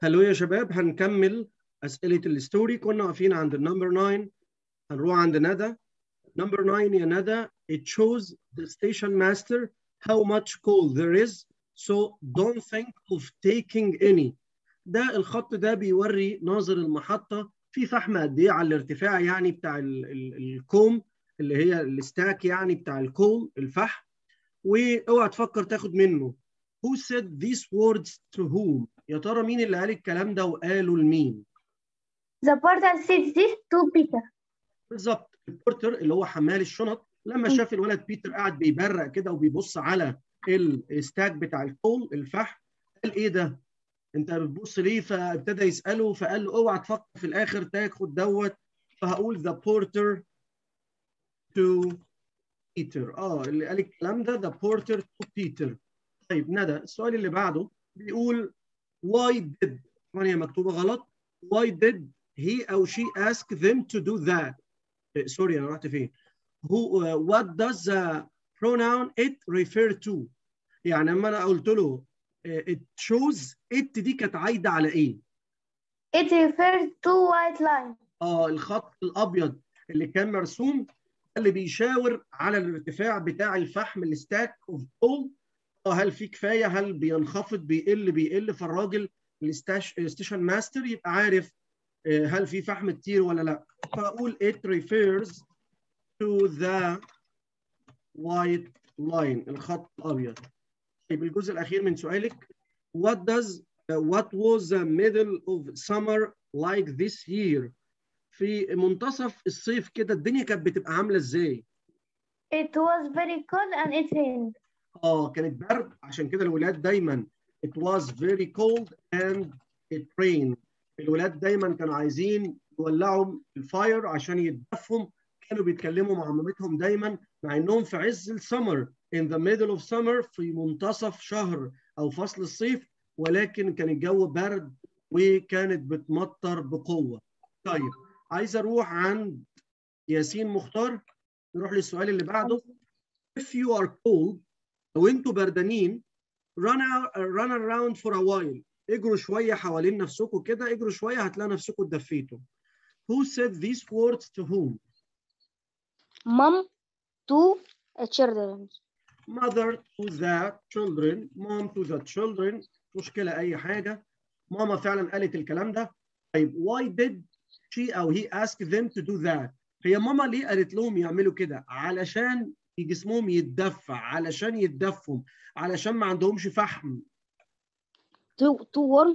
هلو يا شباب هنكمل أسئلة الستوري كنا واقفين عند النمبر 9 هنروح عند ندى نمبر 9 يا ندى it shows the station master how much coal there is so don't think of taking any ده الخط ده بيوري ناظر المحطة في فحم قد ايه على الارتفاع يعني بتاع ال ال الكوم اللي هي الستاك يعني بتاع الكول الفحم واوعى تفكر تاخد منه Who said these words to whom؟ يا ترى مين اللي قال الكلام ده وقاله لمين؟ The porter said this to Peter. بالظبط البورتر اللي هو حمال الشنط لما شاف الولد بيتر قاعد بيبرق كده وبيبص على الستاك بتاع الكول الفحم قال ايه ده؟ انت بتبص ليه؟ فابتدى يساله فقال له اوعى تفكر في الاخر تاخد دوت فهقول the porter to Peter اه اللي قال الكلام ده the porter to Peter طيب ندى السؤال اللي بعده بيقول why did طبعا هي مكتوبه غلط why did he او she ask them to do that سوري انا رحت فين who uh, what does the pronoun it refer to يعني لما انا قلت له uh, it shows it دي كانت عايده على ايه It refers to white line. اه الخط الابيض اللي كان مرسوم اللي بيشاور على الارتفاع بتاع الفحم الستاك اوف كول اه هل في كفايه هل بينخفض بيقل بيقل فالراجل الستيشن ماستر يبقى عارف هل في فحم كتير ولا لا فاقول it refers to the white line الخط الابيض طيب الجزء الاخير من سؤالك what does uh, what was the middle of summer like this year في منتصف الصيف كده الدنيا كانت بتبقى عامله ازاي It was very cold and it rained. اه كانت برد عشان كده الولاد دايما it was very cold and it rained الولاد دايما كانوا عايزين يولعوا الفاير عشان يتدفوا كانوا بيتكلموا مع مامتهم دايما مع انهم في عز السمر in the middle of summer في منتصف شهر او فصل الصيف ولكن كان الجو برد وكانت بتمطر بقوه. طيب عايز اروح عند ياسين مختار نروح للسؤال اللي بعده if you are cold لو انتوا بردانين run out, run around for a while اجروا شويه حوالين نفسكم كده اجروا شويه هتلاقوا نفسكم اتدفيتوا. Who said these words to whom? Mom to uh, children. Mother to the children, mom to the children مشكلة أي حاجة. ماما فعلا قالت الكلام ده. طيب why did she أو he ask them to do that? هي ماما ليه قالت لهم يعملوا كده؟ علشان جسمهم يتدفى، علشان يتدفوا، علشان ما عندهمش فحم. To, to warm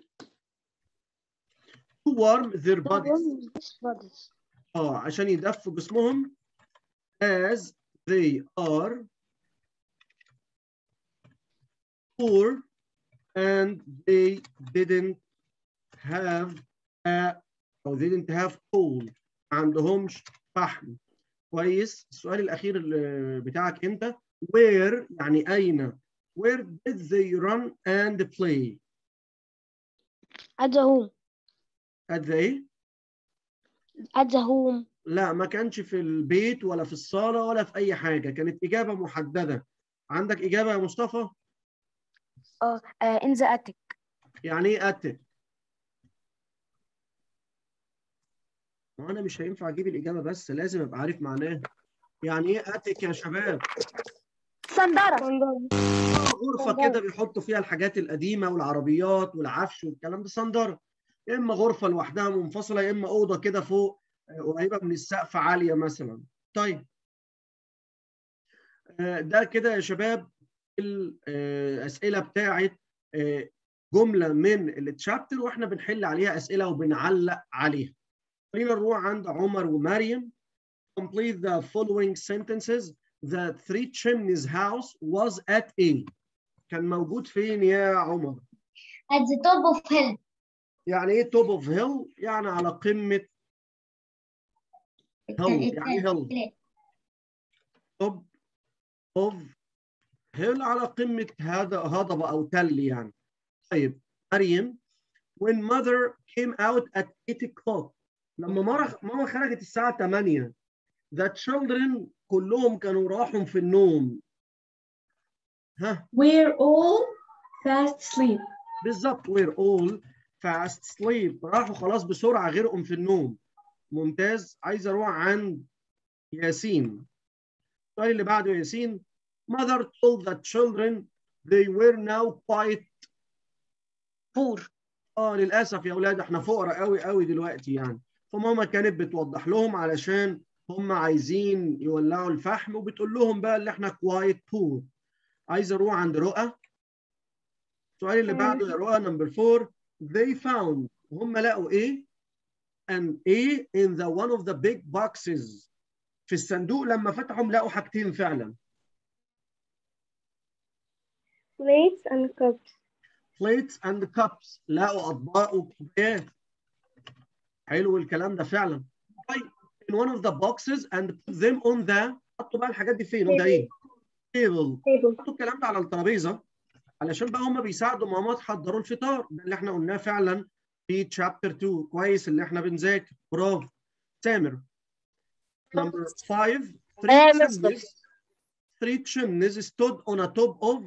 To warm their to bodies. warm these bodies. اه عشان يدفوا جسمهم as they are poor and they didn't have a or they didn't have coal ما عندهمش فحم كويس السؤال الاخير اللي بتاعك انت where يعني اين where did they run and play At the home. at the At the home. لا ما كانش في البيت ولا في الصالة ولا في أي حاجة كانت إجابة محددة عندك إجابة يا مصطفى؟ Uh, uh, in the attic. يعني إيه أتت؟ ما أنا مش هينفع أجيب الإجابة بس لازم أبقى عارف معناها يعني إيه أتك يا شباب؟ صندارة. آه، غرفة كده بيحطوا فيها الحاجات القديمة والعربيات والعفش والكلام ده صندارة يا إما غرفة لوحدها منفصلة يا إما أوضة كده فوق آه، قريبة من السقف عالية مثلا طيب آه، ده كده يا شباب الأسئلة بتاعت آه، جملة من التشابتر واحنا بنحل عليها أسئلة وبنعلق عليها خلينا نروح عند عمر ومريم complete the following sentences the three chimneys house was at A كان موجود فين يا عمر At the top of hill. يعني ايه توب اوف هيل يعني على قمة هيل يعني هيل توب اوف هيل على قمة هذا هضبة أو تل يعني طيب مريم when mother came out at 8 o'clock لما ماما ماما خرجت الساعة 8 the children كلهم كانوا راحوا في النوم ها We're all fast asleep. بالظبط we're all fast sleep راحوا خلاص بسرعه غرقوا في النوم ممتاز عايز اروح عند ياسين السؤال اللي بعده ياسين mother told the children they were now quite poor اه للاسف يا اولاد احنا فقراء قوي قوي دلوقتي يعني فماما كانت بتوضح لهم علشان هم عايزين يولعوا الفحم وبتقول لهم بقى اللي احنا quite poor عايز اروح عند رؤى السؤال اللي بعده يا رؤى نمبر 4 they found هم لقوا ايه and ايه in the one of the big boxes في الصندوق لما فتحهم لقوا حاجتين فعلا Plates and cups. plates and cups لقوا اطباق وكوبايات حلو الكلام ده فعلا طيب in one of the boxes and put them on the حطوا بقى الحاجات دي فين on the ايه table Table. حطوا الكلام ده على الترابيزه علشان بقى هم بيساعدوا ماما تحضروا الفطار ده اللي احنا قلناه فعلا في تشابتر 2 كويس اللي احنا بنذاكر برافو سامر نمبر 5 three chimneys three chimneys stood on a top of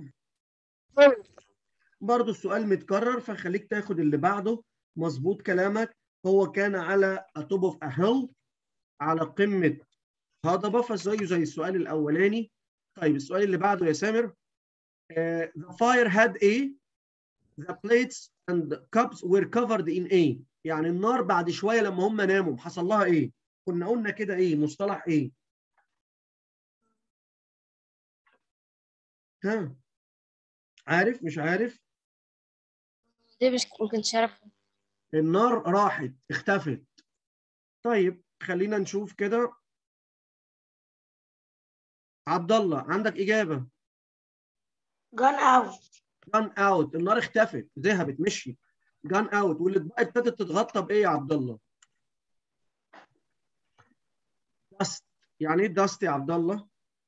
برضو السؤال متكرر فخليك تاخد اللي بعده مظبوط كلامك هو كان على a top of a hill على قمة هضبة فزيه زي السؤال الأولاني طيب السؤال اللي بعده يا سامر Uh, the fire had a the plates and cups were covered in a يعني النار بعد شوية لما هم ناموا حصل لها ايه كنا قلنا كده ايه مصطلح ايه ها عارف مش عارف دي مش ممكن تعرف النار راحت اختفت طيب خلينا نشوف كده عبد الله عندك إجابة gone out جان اوت النار اختفت ذهبت مشي جان اوت والاطباق ابتدت تتغطى بايه يا عبد الله؟ دست يعني ايه دست يا عبد الله؟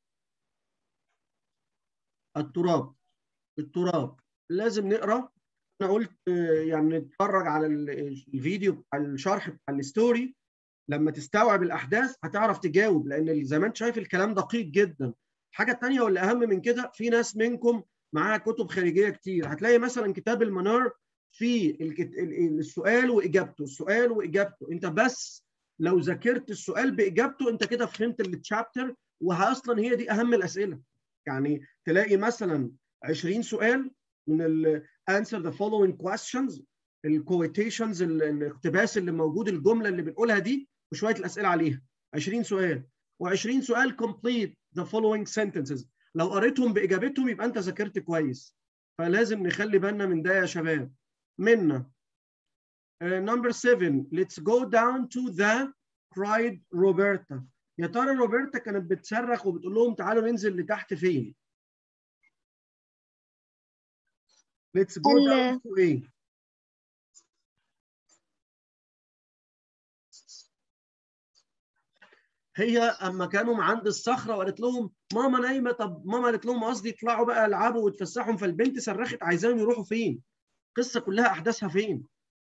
التراب التراب لازم نقرا انا قلت آه، يعني نتفرج على ال- الفيديو بتاع الشرح بتاع الستوري لما تستوعب الاحداث هتعرف تجاوب لان زي ما انت شايف الكلام دقيق جدا الحاجه الثانيه واللي اهم من كده في ناس منكم معاها كتب خارجيه كتير هتلاقي مثلا كتاب المنار في الكت... ال- السؤال واجابته السؤال واجابته انت بس لو ذاكرت السؤال باجابته انت كده فهمت التشابتر واصلا هي دي اهم الاسئله يعني تلاقي مثلا 20 سؤال من ال answer the following questions الكويتيشنز الاقتباس اللي موجود الجمله اللي بنقولها دي وشويه الاسئله عليها 20 سؤال و20 سؤال complete the following sentences لو قريتهم باجابتهم يبقى انت ذاكرت كويس فلازم نخلي بالنا من ده يا شباب منا نمبر 7 let's go down to the cried روبرتا يا ترى روبرتا كانت بتصرخ وبتقول لهم تعالوا ننزل لتحت فين let's go ال- down to ايه هي اما كانوا عند الصخره وقالت لهم ماما نايمه طب ماما قالت لهم قصدي يطلعوا بقى العبوا ويتفسحوا فالبنت صرخت عايزاهم يروحوا فين؟ القصه كلها احداثها فين؟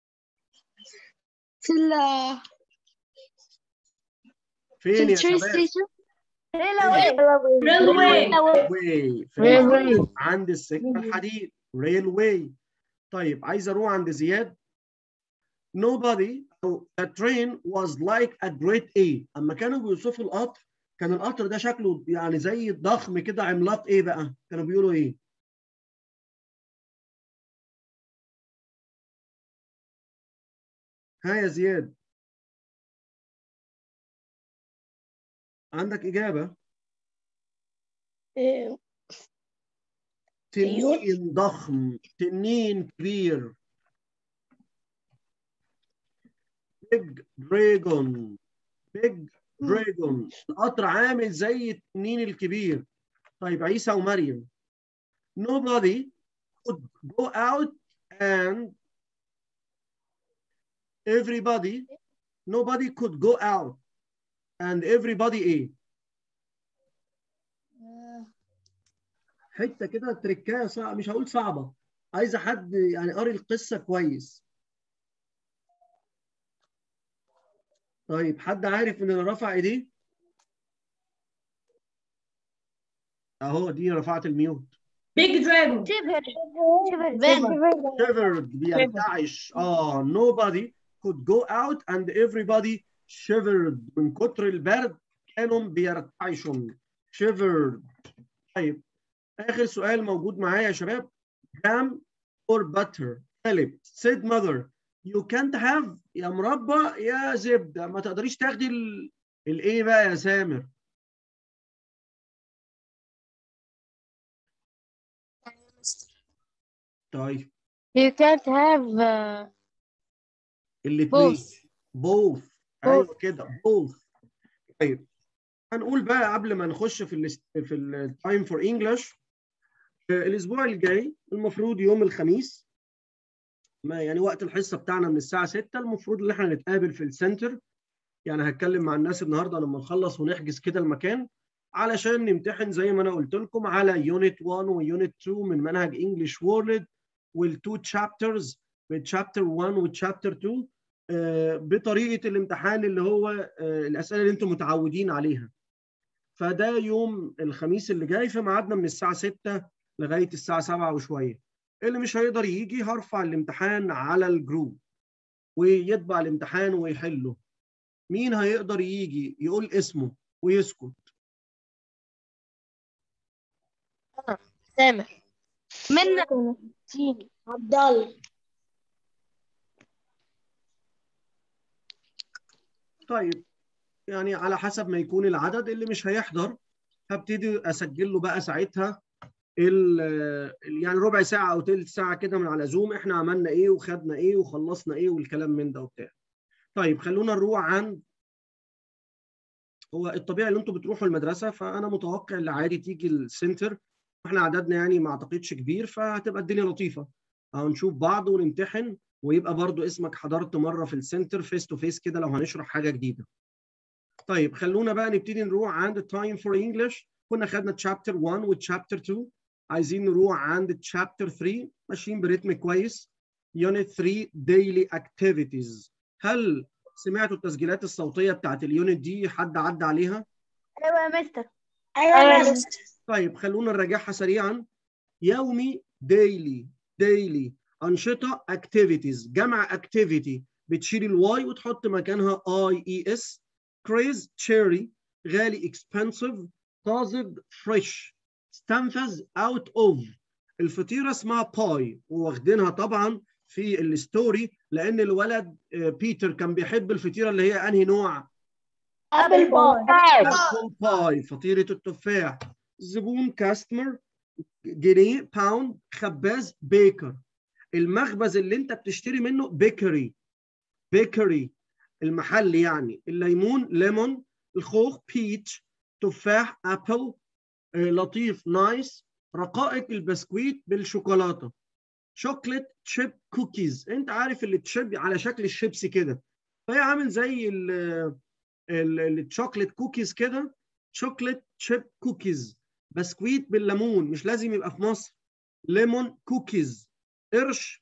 في ال في فين يا الترين شباب؟ ستيشن Railway. واي Railway. عند السكه الحديد ريل واي طيب عايز اروح عند زياد nobody أو the train was like a great A اما كانوا بيوصفوا القطر كان القطر ده شكله يعني زي ضخم كده عملاق ايه بقى؟ كانوا بيقولوا ايه؟ ها يا زياد عندك إجابة؟ تنين ضخم تنين كبير بيج دراجون بيج دراجون القطر عامل زي التنين الكبير طيب عيسى ومريم nobody could go out and everybody nobody could go out and everybody ايه حته كده تركايه صعب مش هقول صعبه عايزه حد يعني قاري القصه كويس طيب حد عارف ان اللي رفع ايديه اهو دي رفعت الميوت big dragon شبر shivered بيرتعش اه nobody could go out and everybody shivered من كتر البرد كانوا بيرتعشوا shivered طيب اخر سؤال موجود معايا يا شباب jam or butter Philip said mother you can't have يا مربى يا زبده ما تقدريش تاخدي ال- الايه بقى يا سامر طيب You can't have uh, الاثنين both. both ايوه كده both طيب هنقول بقى قبل ما نخش في ال في التايم فور انجلش الاسبوع الجاي المفروض يوم الخميس ما يعني وقت الحصه بتاعنا من الساعه 6 المفروض ان احنا نتقابل في السنتر يعني هتكلم مع الناس النهارده لما نخلص ونحجز كده المكان علشان نمتحن زي ما انا قلت لكم على يونت 1 ويونت 2 من منهج انجلش وورلد والتو تشابترز تشابتر 1 وتشابتر 2 آه، بطريقه الامتحان اللي هو آه، الاسئله اللي انتم متعودين عليها فده يوم الخميس اللي جاي في ميعادنا من الساعه 6 لغايه الساعه 7 وشويه اللي مش هيقدر يجي هرفع الامتحان على الجروب ويطبع الامتحان ويحله مين هيقدر يجي يقول اسمه ويسكت سامر منا تيجي عبد الله طيب يعني على حسب ما يكون العدد اللي مش هيحضر هبتدي اسجل له بقى ساعتها ال ال- يعني ربع ساعه او تلت ساعه كده من على زوم احنا عملنا ايه وخدنا ايه وخلصنا ايه والكلام من ده وبتاع. طيب خلونا نروح عن هو الطبيعي اللي انتوا بتروحوا المدرسه فانا متوقع اللي عادي تيجي السنتر احنا عددنا يعني ما اعتقدش كبير فهتبقى الدنيا لطيفه. هنشوف بعض ونمتحن ويبقى برضو اسمك حضرت مره في السنتر فيس تو فيس كده لو هنشرح حاجه جديده. طيب خلونا بقى نبتدي نروح عند تايم فور انجلش كنا خدنا تشابتر 1 وتشابتر 2 عايزين نروح عند تشابتر 3 ماشيين برتم كويس يونت 3 ديلي اكتيفيتيز هل سمعتوا التسجيلات الصوتيه بتاعت اليونت دي حد عدى عليها ايوه يا مستر ايوه يا مستر طيب خلونا نراجعها سريعا يومي ديلي ديلي انشطه اكتيفيتيز جمع اكتيفيتي بتشيل الواي وتحط مكانها اي اي اس كريز تشيري غالي اكسبنسيف طازج فريش استنفذ اوت اوف الفطيره اسمها باي وواخدينها طبعا في الستوري لان الولد آه، بيتر كان بيحب الفطيره اللي هي انهي نوع ابل باي ابل باي فطيره التفاح زبون كاستمر جنيه باوند خباز بيكر المخبز اللي انت بتشتري منه بيكري بيكري المحل يعني الليمون ليمون الخوخ بيتش تفاح ابل آه، لطيف نايس رقائق البسكويت بالشوكولاته شوكليت تشيب كوكيز انت عارف اللي تشيب على شكل الشيبسي كده فهي عامل زي ال ال- الشوكليت كوكيز كده شوكليت تشيب كوكيز بسكويت بالليمون مش لازم يبقى في مصر ليمون كوكيز قرش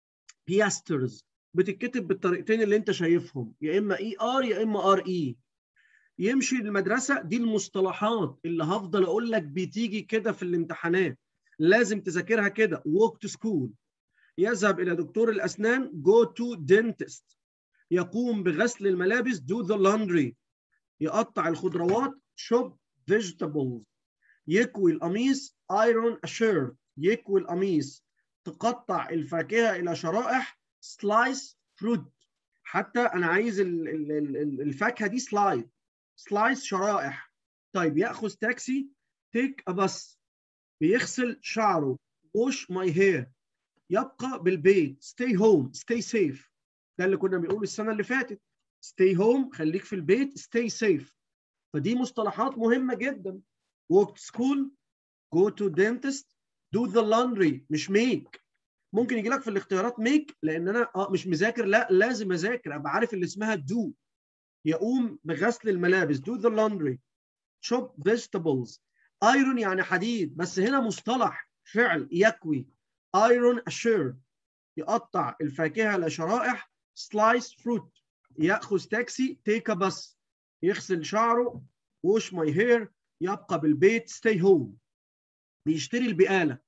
بياسترز بتتكتب بالطريقتين اللي انت شايفهم يا اما اي ار يا اما ار اي يمشي المدرسه دي المصطلحات اللي هفضل اقول لك بتيجي كده في الامتحانات لازم تذاكرها كده walk to school يذهب الى دكتور الاسنان go to dentist يقوم بغسل الملابس do the laundry يقطع الخضروات shop vegetables يكوي القميص iron a shirt يكوي القميص تقطع الفاكهة إلى شرائح slice fruit حتى أنا عايز ال- ال- ال- الفاكهة دي سلايد سلايس شرائح طيب يأخذ تاكسي take a bus بيغسل شعره wash my hair يبقى بالبيت stay home stay safe ده اللي كنا بنقوله السنة اللي فاتت stay home خليك في البيت stay safe فدي مصطلحات مهمة جدا walk to school go to dentist do the laundry مش make ممكن يجي لك في الاختيارات make لان انا اه مش مذاكر لا لازم اذاكر ابقى عارف اللي اسمها do يقوم بغسل الملابس do the laundry chop vegetables iron يعني حديد بس هنا مصطلح فعل يكوي iron a shirt يقطع الفاكهة لشرائح slice fruit يأخذ تاكسي take a bus يغسل شعره wash my hair يبقى بالبيت stay home بيشتري البقالة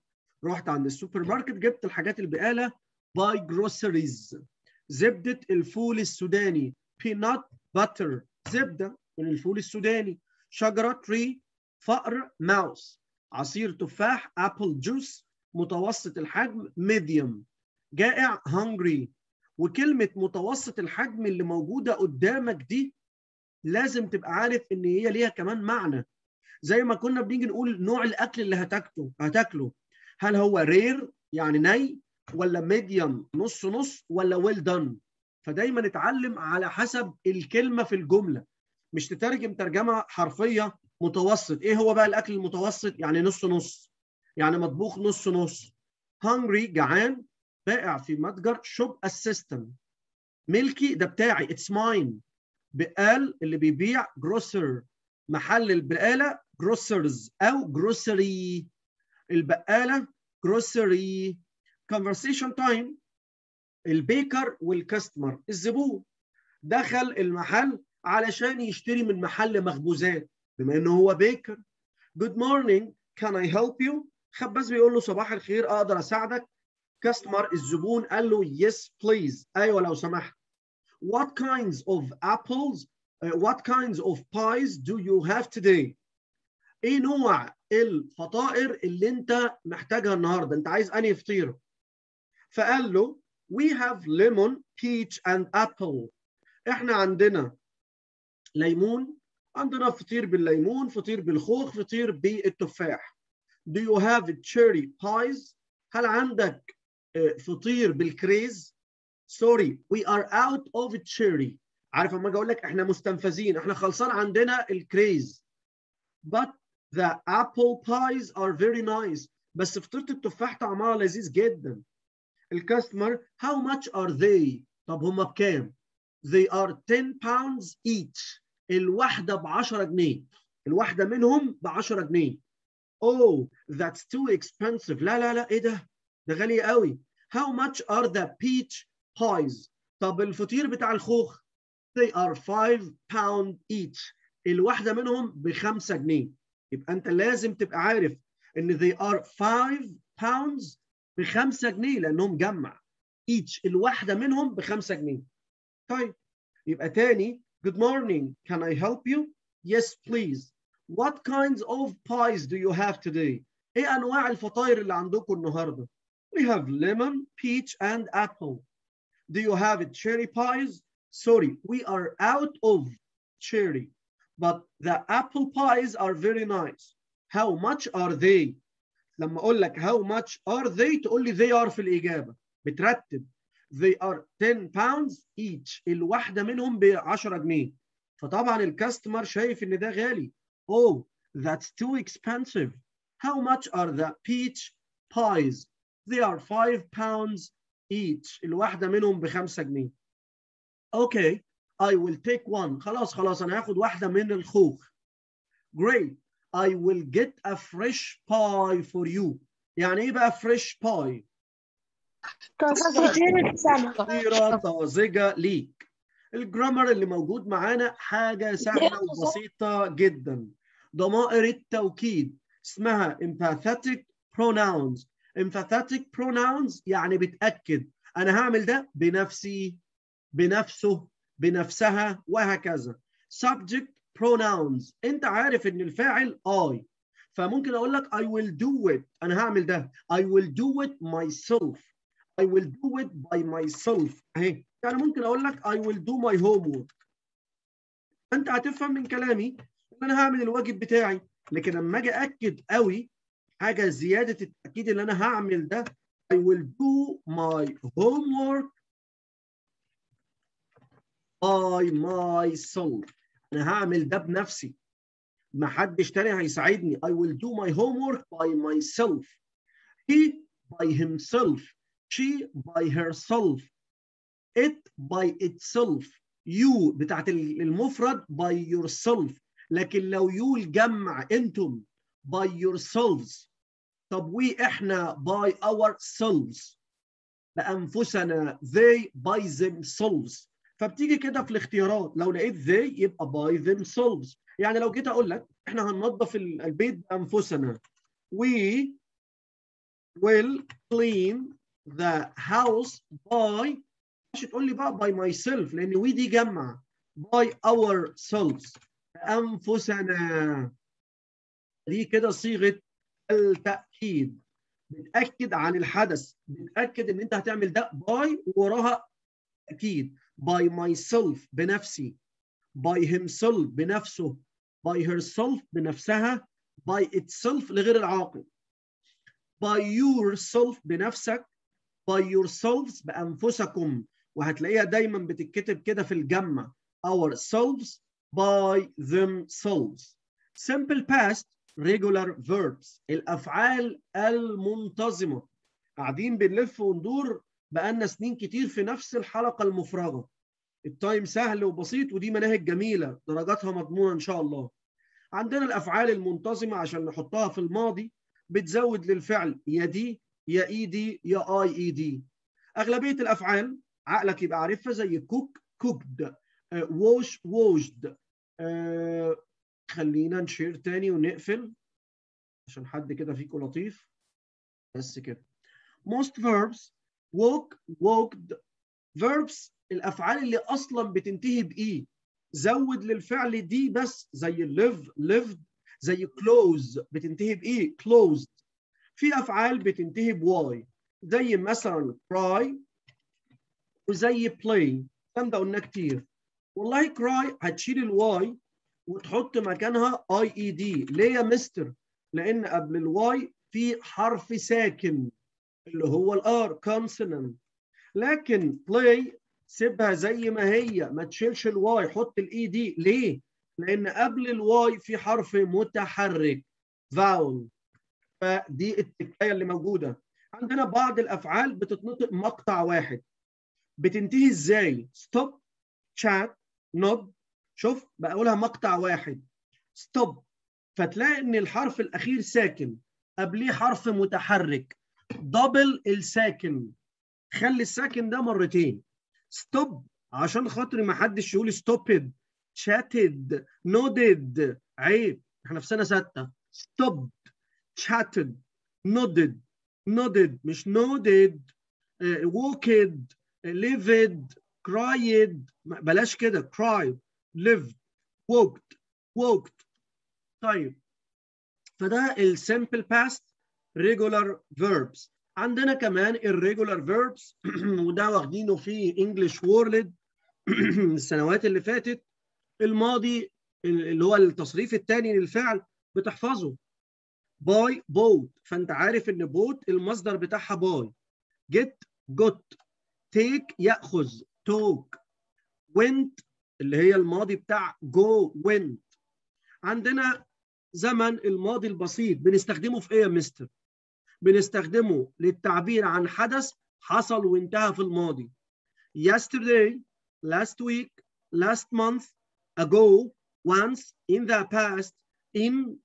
رحت عند السوبر ماركت جبت الحاجات البقاله باي جروسريز زبده الفول السوداني بينات باتر زبده من الفول السوداني شجره تري فأر ماوس عصير تفاح ابل جوس متوسط الحجم ميديوم جائع هungry وكلمه متوسط الحجم اللي موجوده قدامك دي لازم تبقى عارف ان هي ليها كمان معنى زي ما كنا بنيجي نقول نوع الاكل اللي هتاكله هتاكله هل هو رير يعني ني ولا ميديوم نص نص ولا ويل دان فدايما اتعلم على حسب الكلمه في الجمله مش تترجم ترجمه حرفيه متوسط ايه هو بقى الاكل المتوسط يعني نص نص يعني مطبوخ نص نص hungry جعان بائع في متجر شوب اسيستنت ملكي ده بتاعي اتس ماين بقال اللي بيبيع جروسر محل البقاله جروسرز او جروسري البقاله جروسري conversation time البيكر والكاستمر الزبون دخل المحل علشان يشتري من محل مخبوزات بما انه هو بيكر good morning can I help you خباز بيقول له صباح الخير اقدر اساعدك كاستمر الزبون قال له yes please ايوه لو سمحت what kinds of apples uh, what kinds of pies do you have today ايه نوع الفطائر اللي انت محتاجها النهارده انت عايز انهي فطيره فقال له we have lemon peach and apple احنا عندنا ليمون عندنا فطير بالليمون فطير بالخوخ فطير بالتفاح do you have cherry pies هل عندك فطير بالكريز سوري we are out of cherry عارف اما اجي اقول لك احنا مستنفذين احنا خلصان عندنا الكريز but the apple pies are very nice بس فطيره التفاح طعمها لذيذ جدا الكاستمر how much are they طب هم بكام they are 10 pounds each الواحده ب 10 جنيه الواحده منهم ب 10 جنيه oh that's too expensive لا لا لا ايه ده ده غالي قوي how much are the peach pies طب الفطير بتاع الخوخ they are 5 pound each الواحده منهم ب 5 جنيه يبقى انت لازم تبقى عارف ان they are 5 pounds ب 5 جنيه لانهم جمع each الواحده منهم ب 5 جنيه طيب يبقى تاني good morning can I help you yes please what kinds of pies do you have today ايه انواع الفطاير اللي عندكم النهارده we have lemon peach and apple do you have cherry pies sorry we are out of cherry but the apple pies are very nice how much are they لما اقول لك how much are they تقول لي they are في الاجابه بترتب they are 10 pounds each الواحده منهم ب 10 جنيه فطبعا الكاستمر شايف ان ده غالي oh that's too expensive how much are the peach pies they are 5 pounds each الواحده منهم ب 5 جنيه okay I will take one خلاص خلاص انا هاخد واحده من الخوخ great I will get a fresh pie for you يعني ايه بقى fresh pie فطيرة سمك فطيرة طازجة ليك الجرامر اللي موجود معانا حاجة سهلة وبسيطة جدا ضمائر التوكيد اسمها empathetic pronouns empathetic pronouns يعني بتأكد أنا هعمل ده بنفسي بنفسه بنفسها وهكذا subject pronouns أنت عارف إن الفاعل I فممكن أقول لك I will do it أنا هعمل ده I will do it myself I will do it by myself اهي يعني ممكن اقول لك I will do my homework انت هتفهم من كلامي ان انا هعمل الواجب بتاعي لكن لما اجي اكد قوي حاجه زياده التاكيد اللي انا هعمل ده I will do my homework by myself انا هعمل ده بنفسي ما حدش تاني هيساعدني I will do my homework by myself he by himself she by herself it by itself you بتاعت المفرد by yourself لكن لو you الجمع انتم by yourselves طب we احنا by ourselves بأنفسنا they by themselves فبتيجي كده في الاختيارات لو لقيت they يبقى by themselves يعني لو جيت اقول لك احنا هننظف البيت بأنفسنا we will clean the house by مش تقول لي بقى by myself لان we دي جمع by ourselves انفسنا دي كده صيغه التاكيد بتاكد عن الحدث بتاكد ان انت هتعمل ده by وراها اكيد by myself بنفسي by himself بنفسه by herself بنفسها by itself لغير العاقل by yourself بنفسك by yourselves بأنفسكم وهتلاقيها دايما بتتكتب كده في الجمع ourselves by themselves simple past regular verbs الأفعال المنتظمة قاعدين بنلف وندور بقالنا سنين كتير في نفس الحلقة المفرغة التايم سهل وبسيط ودي مناهج جميلة درجاتها مضمونة إن شاء الله عندنا الأفعال المنتظمة عشان نحطها في الماضي بتزود للفعل يا دي يا اي دي يا اي اي دي اغلبيه الافعال عقلك يبقى عارفها زي كوك كوكد ووش ووشد خلينا نشير تاني ونقفل عشان حد كده فيكم لطيف بس كده most verbs walk walked verbs الافعال اللي اصلا بتنتهي باي زود للفعل دي بس زي live lived زي close بتنتهي بايه closed في افعال بتنتهي بواي زي مثلا cry وزي play الكلام ده قلناه كتير والله cry هتشيل الواي وتحط مكانها اي اي دي ليه يا مستر لان قبل الواي في حرف ساكن اللي هو الار consonant لكن play سيبها زي ما هي ما تشيلش الواي حط الاي دي ليه لان قبل الواي في حرف متحرك vowel فدي التكايه اللي موجوده عندنا بعض الافعال بتتنطق مقطع واحد بتنتهي ازاي ستوب chat nod شوف بقولها مقطع واحد ستوب فتلاقي ان الحرف الاخير ساكن قبليه حرف متحرك دبل الساكن خلي الساكن ده مرتين ستوب عشان خاطر ما حدش يقول ستوبد chatted nodded عيب احنا في سنه سته stopped chatted nodded nodded مش nodded uh, walked lived cried بلاش كده cried lived walked walked طيب فده السمبل past regular verbs عندنا كمان الريجولار verbs وده واخدينه في انجلش وورلد السنوات اللي فاتت الماضي اللي هو التصريف الثاني للفعل بتحفظه باي بوت فانت عارف ان بوت المصدر بتاعها باي جيت جوت تيك ياخذ توك went اللي هي الماضي بتاع جو went عندنا زمن الماضي البسيط بنستخدمه في ايه يا مستر بنستخدمه للتعبير عن حدث حصل وانتهى في الماضي yesterday last week last month ago once in the past in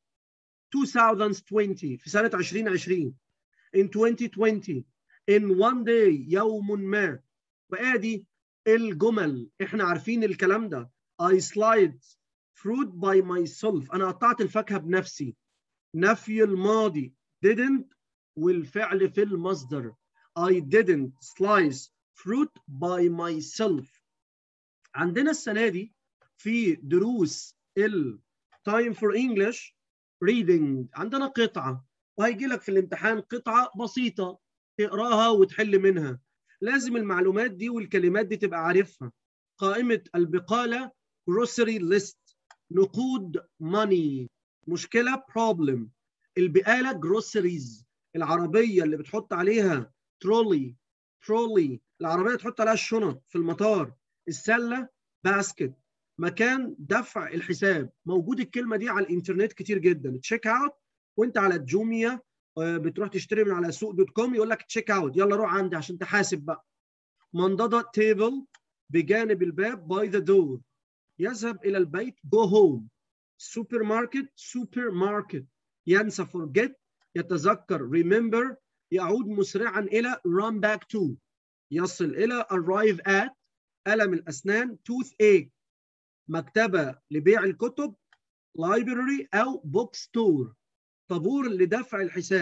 2020 في سنة 2020 in 2020 in one day يوم ما وادي الجمل احنا عارفين الكلام ده I slide fruit by myself انا قطعت الفاكهة بنفسي نفي الماضي didn't والفعل في المصدر I didn't slice fruit by myself عندنا السنة دي في دروس ال Time for English reading عندنا قطعة وهيجي لك في الامتحان قطعة بسيطة تقراها وتحل منها لازم المعلومات دي والكلمات دي تبقى عارفها قائمة البقالة grocery list نقود money مشكلة problem البقالة groceries العربية اللي بتحط عليها ترولي ترولي العربية تحط عليها الشنط في المطار السلة باسكت مكان دفع الحساب موجود الكلمة دي على الانترنت كتير جدا تشيك اوت وانت على جوميا بتروح تشتري من على سوق دوت كوم يقول لك تشيك اوت يلا روح عندي عشان تحاسب بقى منضدة تيبل بجانب الباب باي ذا دور يذهب الى البيت جو هوم سوبر ماركت سوبر ماركت ينسى forget يتذكر remember يعود مسرعا إلى run back to يصل إلى arrive at ألم الأسنان toothache مكتبة لبيع الكتب library أو book store طابور لدفع الحساب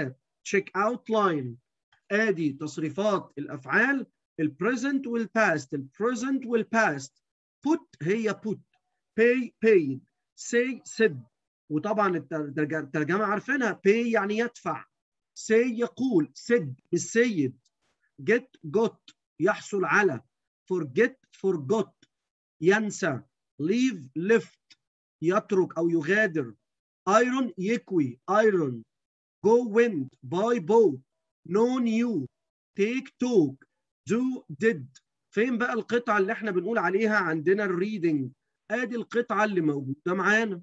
check out line ادي تصريفات الافعال البريزنت والباست البريزنت والباست put هي put pay paid say said وطبعا الترج- الترجمه عارفينها pay يعني يدفع say يقول said السيد get got يحصل على forget forgot ينسى leave left يترك او يغادر iron يكوي iron go went buy bought know knew take took do did فين بقى القطعة اللي احنا بنقول عليها عندنا الريدنج ادي القطعة اللي موجودة معانا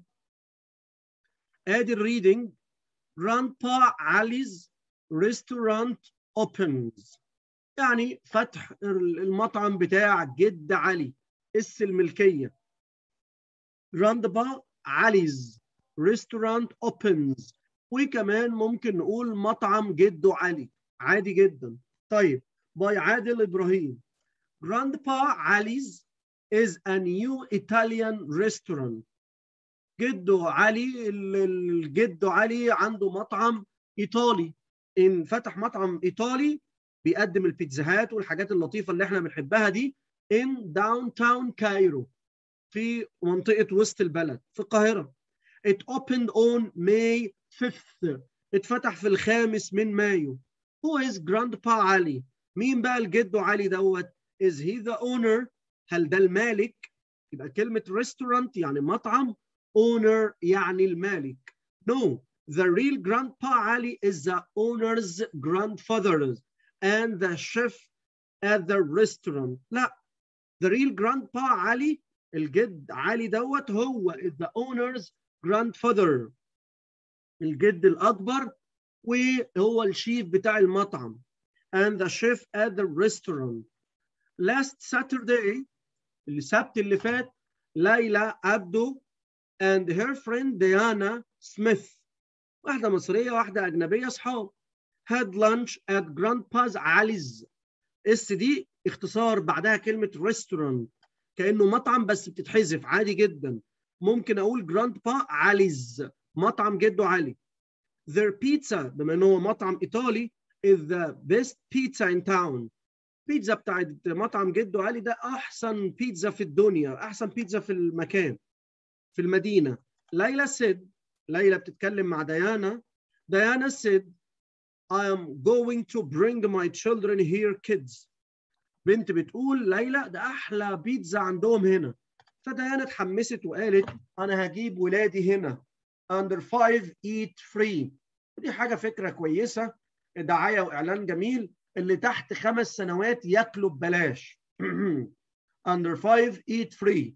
ادي الريدنج grandpa Ali's restaurant opens يعني فتح المطعم بتاع جد علي اس الملكية grandpa Ali's restaurant opens وكمان ممكن نقول مطعم جده علي عادي جدا طيب باي عادل ابراهيم grandpa Ali's is a new Italian restaurant جده علي ال- ال- جده علي عنده مطعم ايطالي ان فتح مطعم ايطالي بيقدم البيتزاهات والحاجات اللطيفه اللي احنا بنحبها دي in downtown كايرو في منطقه وسط البلد في القاهره it opened on May 5th اتفتح في الخامس من مايو who is grandpa علي مين بقى الجد علي دوت is he the owner هل ده المالك يبقى كلمه restaurant يعني مطعم owner يعني المالك no the real grandpa Ali is the owner's grandfather and the chef at the restaurant لا the real grandpa Ali الجد علي دوت هو is the owner's grandfather الجد الأكبر وهو الشيف بتاع المطعم and the chef at the restaurant last Saturday السبت اللي فات ليلى عبده and her friend Diana Smith واحدة مصرية واحدة أجنبية أصحاب had lunch at grandpa's Ali's اس دي اختصار بعدها كلمة restaurant كأنه مطعم بس بتتحذف عادي جدا ممكن أقول grandpa Ali's مطعم جده علي their pizza بما إنه هو مطعم إيطالي is the best pizza in town بيتزا بتاعت مطعم جده علي ده أحسن بيتزا في الدنيا أحسن بيتزا في المكان في المدينة ليلى said ليلى بتتكلم مع ديانا ديانا said I am going to bring my children here kids بنت بتقول ليلى ده أحلى بيتزا عندهم هنا فديانا اتحمست وقالت أنا هجيب ولادي هنا under five eat free ودي حاجة فكرة كويسة دعاية وإعلان جميل اللي تحت خمس سنوات ياكلوا ببلاش under five eat free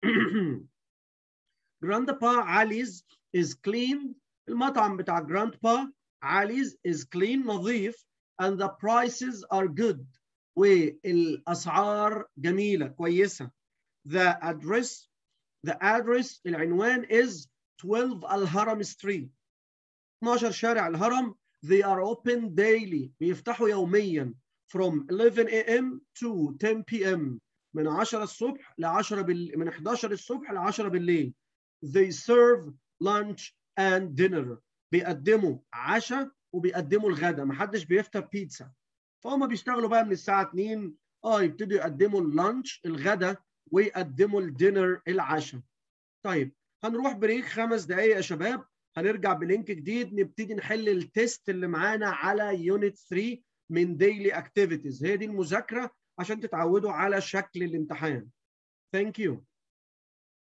grandpa Ali's is clean المطعم بتاع grandpa Ali's is clean نظيف and the prices are good والأسعار جميلة كويسة the address the address العنوان is 12 الهرم street 12 شارع الهرم they are open daily بيفتحوا يوميا from 11 a.m. to 10 p.m. من 10 الصبح ل 10 بال... من 11 الصبح ل 10 بالليل they serve lunch and dinner بيقدموا عشاء وبيقدموا الغداء محدش بيفطر بيتزا فهم بيشتغلوا بقى من الساعة 2 اه يبتدوا يقدموا اللانش الغداء ويقدموا الدينر العشاء طيب هنروح بريك خمس دقايق يا شباب هنرجع بلينك جديد نبتدي نحل التيست اللي معانا على يونت 3 من ديلي اكتيفيتيز هي دي المذاكرة عشان تتعودوا على شكل الامتحان ثانك يو